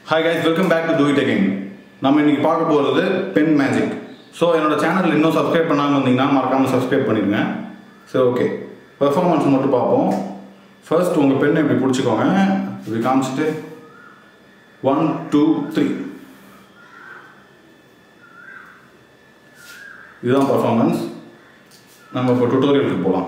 hi guys welcome back to do it again நம்ம இன்னைக்கு பார்க்க போகிறது பென் மேஜிக் ஸோ என்னோட சேனல் இன்னும் சப்ஸ்கிரைப் பண்ணாமல் இருந்தீங்கன்னா மறக்காமல் சப்ஸ்கிரைப் பண்ணிடுங்க சரி ஓகே பெர்ஃபார்மன்ஸ் மட்டும் பார்ப்போம் ஃபர்ஸ்ட் உங்கள் பென் இப்படி பிடிச்சிக்கோங்க இப்படி காமிச்சிட்டு ஒன் டூ த்ரீ இதுதான் பர்ஃபார்மன்ஸ் நம்ம இப்போ டுட்டோரியலுக்கு போகலாம்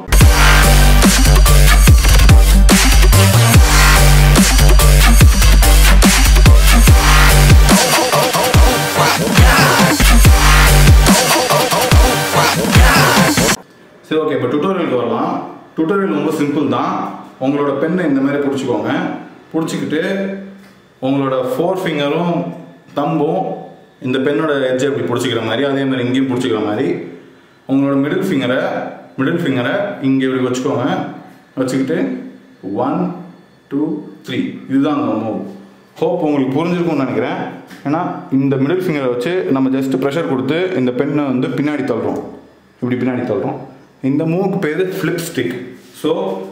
சரி ஓகே இப்போ டுட்டோரியலுக்கு வரலாம் டுட்டோரியல் ரொம்ப சிம்பிள் தான் உங்களோட பெண்ணை இந்த மாதிரி பிடிச்சிக்கோங்க பிடிச்சிக்கிட்டு உங்களோட ஃபோர் ஃபிங்கரும் தம்பும் இந்த பெண்ணோட எட்ஜை இப்படி பிடிச்சிக்கிற மாதிரி அதே மாதிரி இங்கேயும் பிடிச்சிக்கிற மாதிரி உங்களோட மிடில் ஃபிங்கரை மிடில் ஃபிங்கரை இங்கே இப்படி வச்சுக்கோங்க வச்சுக்கிட்டு ஒன் டூ த்ரீ இதுதான் அந்த மூவ் ஹோப் உங்களுக்கு புரிஞ்சிருக்கும்னு நினைக்கிறேன் ஏன்னா இந்த மிடில் ஃபிங்கரை வச்சு நம்ம ஜஸ்ட் ப்ரெஷர் கொடுத்து இந்த பெண்ணை வந்து பின்னாடி தள்ளுறோம் இப்படி பின்னாடி தள்ளுறோம் இந்த மூவுக்கு பேர் ஃப்ளிப் ஸ்டிக் ஸோ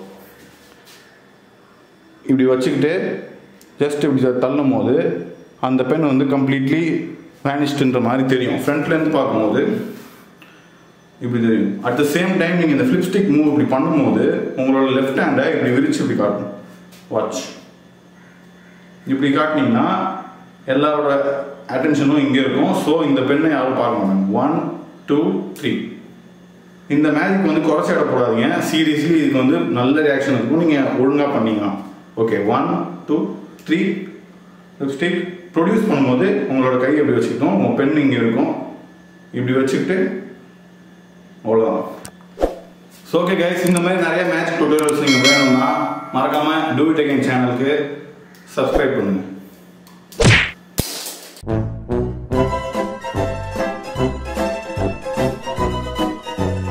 இப்படி வச்சுக்கிட்டு ஜஸ்ட் இப்படி தள்ளும் போது அந்த பென் வந்து கம்ப்ளீட்லி வேனிஷ்டுன்ற மாதிரி தெரியும் ஃப்ரண்ட்லேருந்து பார்க்கும்போது இப்படி தெரியும் அட் த சேம் டைம் நீங்கள் இந்த ஃப்ளிப் ஸ்டிக் மூவ் இப்படி பண்ணும்போது உங்களோட லெஃப்ட் ஹேண்டை இப்படி விரிச்சு இப்படி காட்டும் வாட்ச் இப்படி காட்டினீங்கன்னா எல்லாரோட அட்டென்ஷனும் இங்கே இருக்கும் ஸோ இந்த பெண்ணை யாரும் பார்க்க மாட்டாங்க ஒன் டூ த்ரீ இந்த மேஜிக் வந்து குறைச்சிடக்கூடாதீங்க சீரியஸ்லி இதுக்கு வந்து நல்ல ரியாக்ஷன் இருக்கும் நீங்கள் ஒழுங்காக பண்ணீங்கன்னா okay one two three lipstick produce பண்ணும்போது உங்களோட கை எப்படி வச்சுக்கிட்டோம் உங்கள் பென் இங்கே இருக்கும் இப்படி வச்சுக்கிட்டு அவ்வளோதான் ஸோ ஓகே கைஸ் இந்த மாதிரி நிறைய மேட்ச் டுட்டோரியல்ஸ் நீங்கள் வேணும்னா மறக்காமல் டூ இட் அகைன் சேனலுக்கு சப்ஸ்கிரைப் பண்ணுங்கள்